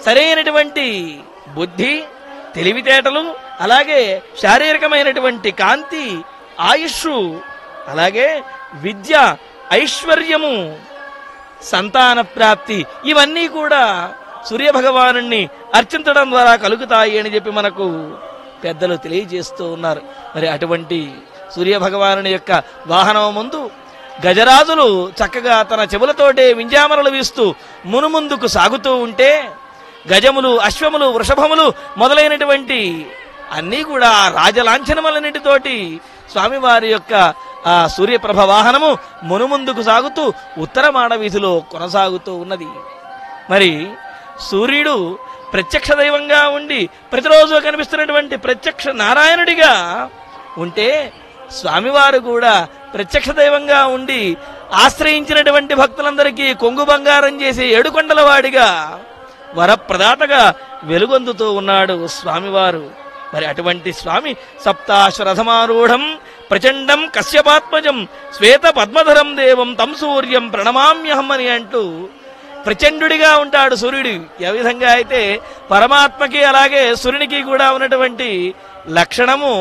సరైనటువంటి బుద్ధి తెలివితేటలు అలాగే శారీరకమైనటువంటి కాంతి ఆయుష్ అలాగే విద్య ఐశ్వర్యము సంతాన ప్రాప్తి ఇవన్నీ కూడా సూర్యభగవాను అర్చించడం ద్వారా కలుగుతాయి అని చెప్పి మనకు పెద్దలు తెలియజేస్తూ ఉన్నారు మరి అటువంటి సూర్యభగవాను యొక్క వాహనం ముందు గజరాజులు చక్కగా తన చెవులతోటే వింజామరలు వీస్తూ మునుముందుకు సాగుతూ ఉంటే గజములు అశ్వములు వృషభములు మొదలైనటువంటి అన్నీ కూడా ఆ రాజలాంఛనములన్నిటితోటి స్వామివారి యొక్క ఆ సూర్యప్రభ వాహనము మునుముందుకు సాగుతూ ఉత్తర మాడ వీధిలో కొనసాగుతూ ఉన్నది మరి సూర్యుడు ప్రత్యక్ష దైవంగా ఉండి ప్రతిరోజు కనిపిస్తున్నటువంటి ప్రత్యక్ష నారాయణుడిగా ఉంటే స్వామివారు కూడా ప్రత్యక్ష దైవంగా ఉండి ఆశ్రయించినటువంటి భక్తులందరికీ కొంగు బంగారం చేసే ఏడుకొండల వాడిగా వరప్రదాతగా వెలుగొందుతూ ఉన్నాడు స్వామివారు మరి అటువంటి స్వామి సప్తాశ్వరథమారూఢం ప్రచండం కశ్యపాత్మజం శ్వేత పద్మధరం దేవం తం సూర్యం ప్రణమామ్యహం అని అంటూ ప్రచండుడిగా ఉంటాడు సూర్యుడు ఏ విధంగా అయితే పరమాత్మకి అలాగే సూర్యునికి కూడా ఉన్నటువంటి లక్షణము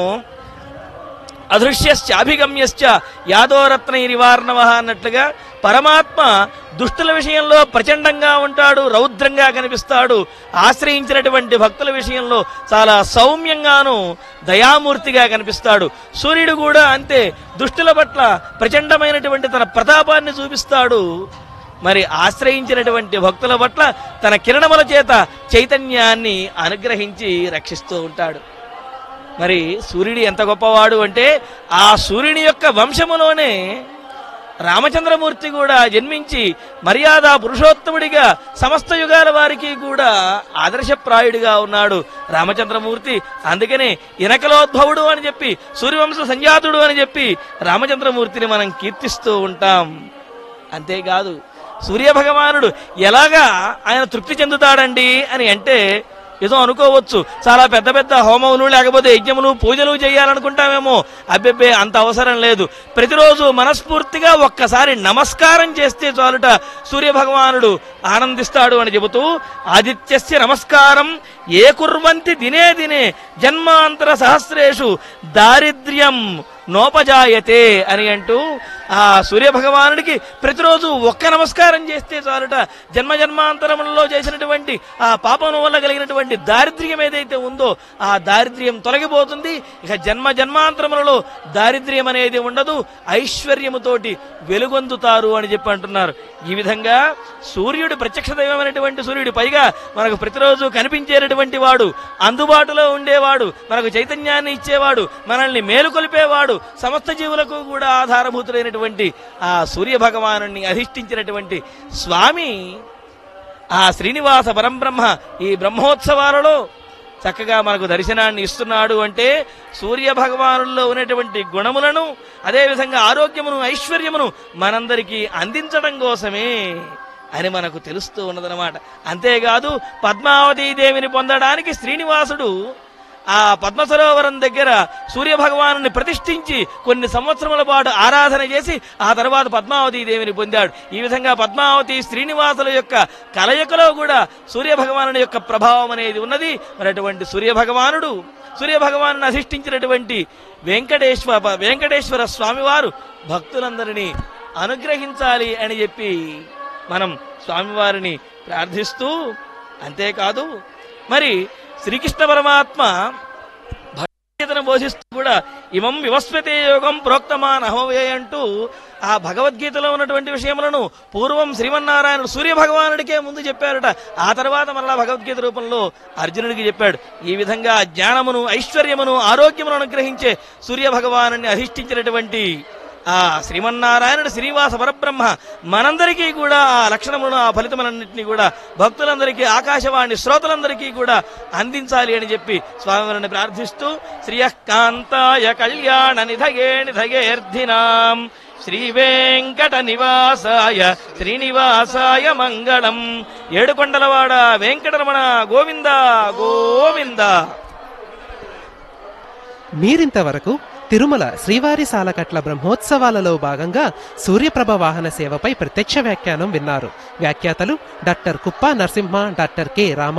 అదృశ్యశ్చాభిగమ్యశ్చ యాదోరత్న నివారణవ అన్నట్లుగా పరమాత్మ దుష్టుల విషయంలో ప్రచండంగా ఉంటాడు రౌద్రంగా కనిపిస్తాడు ఆశ్రయించినటువంటి భక్తుల విషయంలో చాలా సౌమ్యంగాను దయామూర్తిగా కనిపిస్తాడు సూర్యుడు కూడా అంతే దుష్టుల పట్ల ప్రచండమైనటువంటి తన ప్రతాపాన్ని చూపిస్తాడు మరి ఆశ్రయించినటువంటి భక్తుల పట్ల తన కిరణముల చేత చైతన్యాన్ని అనుగ్రహించి రక్షిస్తూ ఉంటాడు మరి సూర్యుడు ఎంత గొప్పవాడు అంటే ఆ సూర్యుని యొక్క వంశములోనే రామచంద్రమూర్తి కూడా జన్మించి మర్యాద పురుషోత్తముడిగా సమస్త యుగాల వారికి కూడా ఆదర్శప్రాయుడిగా ఉన్నాడు రామచంద్రమూర్తి అందుకనే ఇనకలోద్భవుడు అని చెప్పి సూర్యవంశ సంజాతుడు అని చెప్పి రామచంద్రమూర్తిని మనం కీర్తిస్తూ ఉంటాం అంతేకాదు సూర్యభగవానుడు ఎలాగా ఆయన తృప్తి చెందుతాడండి అని అంటే ఏదో అనుకోవచ్చు చాలా పెద్ద పెద్ద హోమములు లేకపోతే యజ్ఞములు పూజలు చేయాలనుకుంటామేమో అబ్బెబ్బే అంత అవసరం లేదు ప్రతిరోజు మనస్ఫూర్తిగా ఒక్కసారి నమస్కారం చేస్తే చాలుట సూర్యభగవానుడు ఆనందిస్తాడు అని చెబుతూ ఆదిత్యస్య నమస్కారం ఏ కుర్వంతి దినే దినే జన్మాంతర సహస్రేషు దారిద్ర్యం నోపజాయతే అని అంటూ ఆ సూర్యభగవానుడికి ప్రతిరోజు ఒక్క నమస్కారం చేస్తే చాలుట జన్మ జన్మాంతరములలో చేసినటువంటి ఆ పాపం వల్ల కలిగినటువంటి దారిద్ర్యం ఏదైతే ఉందో ఆ దారిద్ర్యం తొలగిపోతుంది ఇక జన్మ జన్మాంతరములలో దారిద్ర్యం అనేది ఉండదు ఐశ్వర్యముతోటి వెలుగొందుతారు అని చెప్పి అంటున్నారు ఈ విధంగా సూర్యుడు ప్రత్యక్ష దైవమైనటువంటి సూర్యుడు పైగా మనకు ప్రతిరోజు కనిపించేటటువంటి వాడు అందుబాటులో ఉండేవాడు మనకు చైతన్యాన్ని ఇచ్చేవాడు మనల్ని మేలుకొలిపేవాడు సమస్త జీవులకు కూడా ఆధారభూతులైనటువంటి ఆ సూర్య భగవాను అధిష్ఠించినటువంటి స్వామి ఆ శ్రీనివాస పరంబ్రహ్మ ఈ బ్రహ్మోత్సవాలలో చక్కగా మనకు దర్శనాన్ని ఇస్తున్నాడు అంటే సూర్య భగవానుల్లో ఉన్నటువంటి గుణములను అదేవిధంగా ఆరోగ్యమును ఐశ్వర్యమును మనందరికీ అందించడం కోసమే అని మనకు తెలుస్తూ ఉన్నదనమాట అంతేకాదు పద్మావతీ దేవిని పొందడానికి శ్రీనివాసుడు ఆ పద్మ సరోవరం దగ్గర సూర్య భగవాను ప్రతిష్ఠించి కొన్ని సంవత్సరముల పాటు ఆరాధన చేసి ఆ తర్వాత పద్మావతి దేవిని పొందాడు ఈ విధంగా పద్మావతి శ్రీనివాసుల యొక్క కలయికలో కూడా సూర్య భగవాను యొక్క ప్రభావం అనేది ఉన్నది మరి అటువంటి సూర్య భగవానుడు సూర్య భగవాను అధిష్ఠించినటువంటి వెంకటేశ్వర వెంకటేశ్వర స్వామివారు భక్తులందరినీ అనుగ్రహించాలి అని చెప్పి మనం స్వామివారిని ప్రార్థిస్తూ అంతేకాదు మరి శ్రీకృష్ణ పరమాత్మ భగవద్గీతను బోధిస్తూ కూడా ఇమం వివస్వతే యోగం ప్రోక్తమాన్ అహోవే అంటూ ఆ భగవద్గీతలో ఉన్నటువంటి విషయములను పూర్వం శ్రీమన్నారాయణుడు సూర్య భగవానుడికే ముందు చెప్పారట ఆ తర్వాత మరలా భగవద్గీత రూపంలో అర్జునుడికి చెప్పాడు ఈ విధంగా జ్ఞానమును ఐశ్వర్యమును ఆరోగ్యమును అనుగ్రహించే సూర్య భగవాను అధిష్ఠించినటువంటి ఆ శ్రీమన్నారాయణుడు శ్రీనివాస పరబ్రహ్మ మనందరికీ కూడా ఆ లక్షణములను ఆ ఫలితములన్నింటినీ కూడా భక్తులందరికీ ఆకాశవాణి శ్రోతలందరికీ కూడా అందించాలి అని చెప్పి స్వామివారిని ప్రార్థిస్తూ శ్రియకాంతాయ కళ్యాణ నిధగే నిధగేర్ధినాం శ్రీ వెంకట నివాసాయ శ్రీనివాసాయ మంగళం ఏడుకొండలవాడ వెంకటరమణ గోవింద గోవింద మీరింతవరకు తిరుమల శ్రీవారి సాలకట్ల బ్రహ్మోత్సవాలలో భాగంగా సూర్యప్రభ వాహన సేవపై ప్రత్యక్ష వ్యాఖ్యానం విన్నారు వ్యాఖ్యాతలు డాక్టర్ కుప్ప నరసింహ డాక్టర్ కె రామ